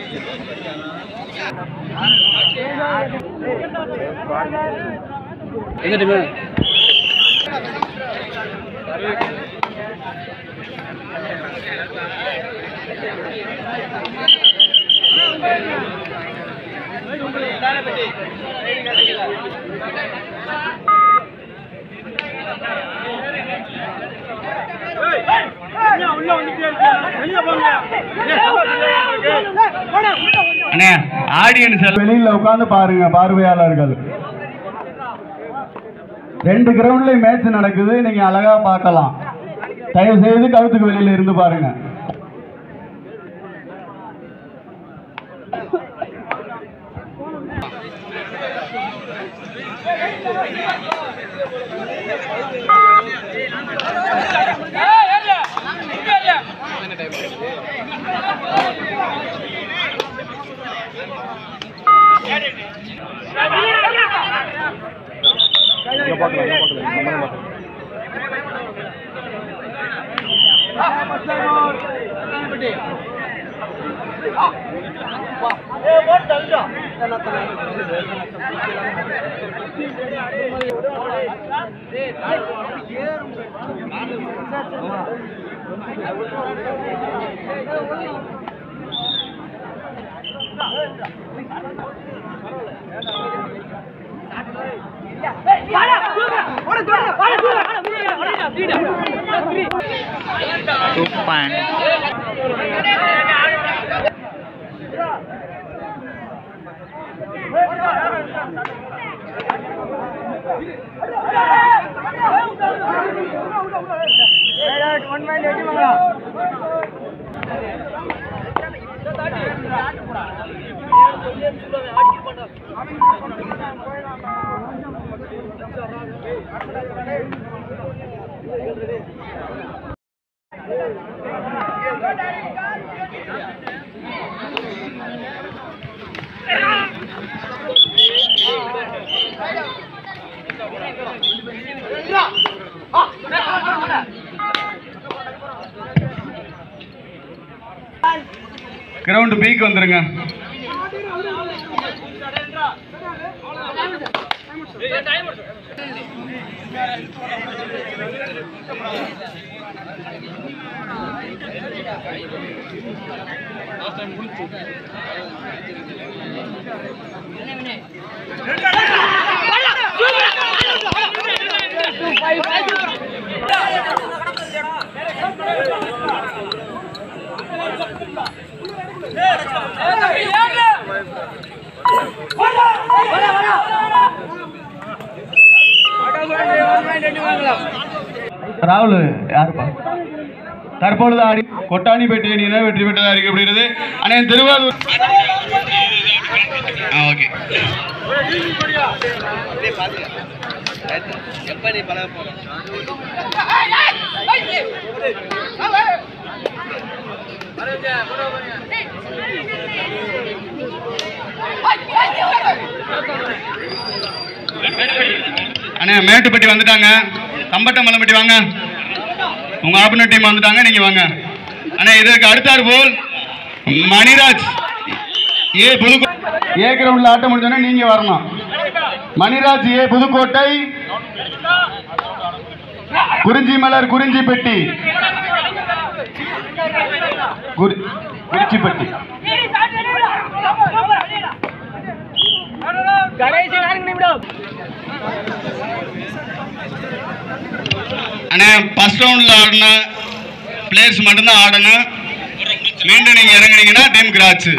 எந்த டீமு அண்ணே ஆடியன்ஸ் வெளியில உட்கார்ந்து பாருங்க பார்வையாளர்கள் ரெண்டு கிரவுண்ட்லயும் மேட்ச் நடக்குது நீங்க அழகா பார்க்கலாம் தயவு செய்து கழுத்துக்கு வெளியில இருந்து பாருங்க கிரவுண்ட் பீக் வந்துருங்க ராகுல் யாருப்பா தற்பொழுது ஆடி கொட்டாணிப்பேட்டை அணியினர் வெற்றி பெற்றதாக அறிக்கப்படுகிறது அண்ணே திருவாரூர் ஆ ஓகே அண்ணே மேட்டுப்பட்டி வந்துட்டாங்க தம்பட்டம் மலம்பட்டி வாங்க உங்க ஆப்பனர் டீம் வந்துட்டாங்க நீங்க வாங்க அண்ணே இதற்கு அடுத்தாறு போல் மணிராஜ் ஏ புதுக்கோ ஏ கிரவுண்ட்ல ஆட்டம் முடிஞ்சோன்னா நீங்க வரணும் மணிராஜ் ஏ புதுக்கோட்டை குறிஞ்சி மலர் குறிஞ்சிப்பட்டி குறி- குறிச்சிப்பட்டி அண்ணே ஃபர்ஸ்ட் ரவுண்டில் ஆடின பிளேயர்ஸ் மட்டும்தான் ஆடணும் மீண்டும் நீங்கள் இறங்குனீங்கன்னா டீம் கிராச்சு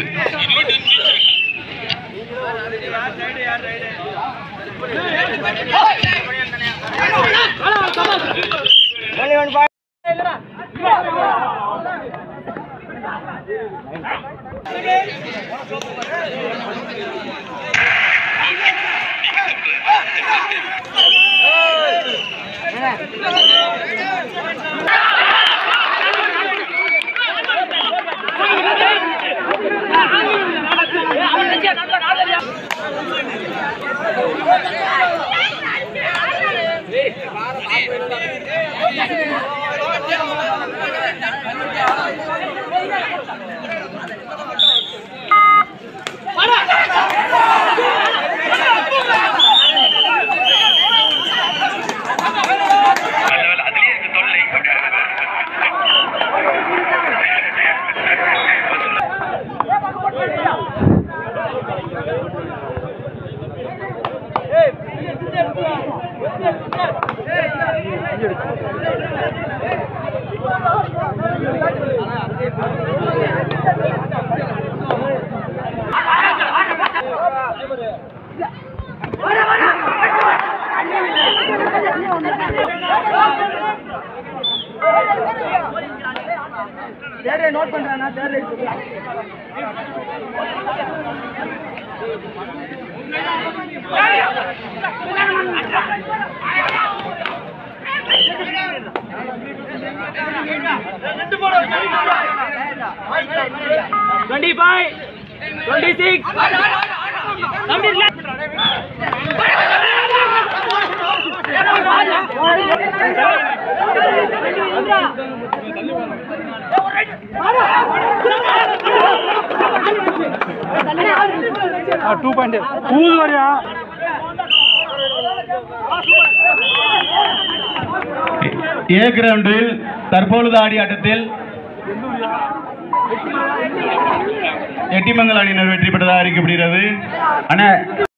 twenty five twenty six two point ஊது வரையா ஏ கிரவுண்டில் தற்பொழுது ஆடிய ஆட்டத்தில் எட்டிமங்கல் அணியினர் வெற்றி பெற்றதாக அறிக்கப்படுகிறது அண்ணே